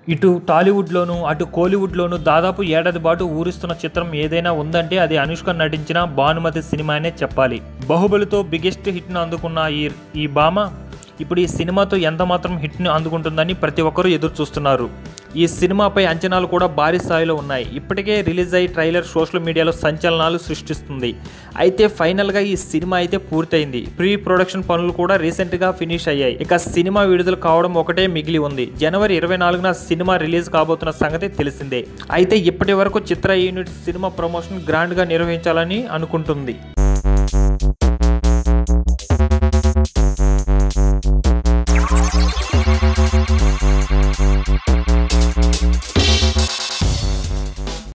ఇటు టాలీవుడ్లోనూ అటు కోలీవుడ్లోనూ దాదాపు ఏడాది పాటు ఊరిస్తున్న చిత్రం ఏదైనా ఉందంటే అది అనుష్క నటించిన భానుమతి సినిమానే చెప్పాలి బాహుబలితో బిగ్గెస్ట్ హిట్ను అందుకున్న ఈ ఈ భామ ఇప్పుడు ఈ సినిమాతో ఎంత మాత్రం హిట్ను అందుకుంటుందని ప్రతి ఒక్కరూ ఎదురు చూస్తున్నారు ఈ సినిమాపై అంచనాలు కూడా భారీ స్థాయిలో ఉన్నాయి ఇప్పటికే రిలీజ్ అయ్యి ట్రైలర్ సోషల్ మీడియాలో సంచలనాలు సృష్టిస్తుంది అయితే ఫైనల్గా ఈ సినిమా అయితే పూర్తయింది ప్రీ ప్రొడక్షన్ పనులు కూడా రీసెంట్గా ఫినిష్ అయ్యాయి ఇక సినిమా విడుదల కావడం ఒకటే మిగిలి ఉంది జనవరి ఇరవై నాలుగున సినిమా రిలీజ్ కాబోతున్న సంగతి తెలిసిందే అయితే ఇప్పటి వరకు చిత్ర యూనిట్ సినిమా ప్రమోషన్ గ్రాండ్గా నిర్వహించాలని అనుకుంటుంది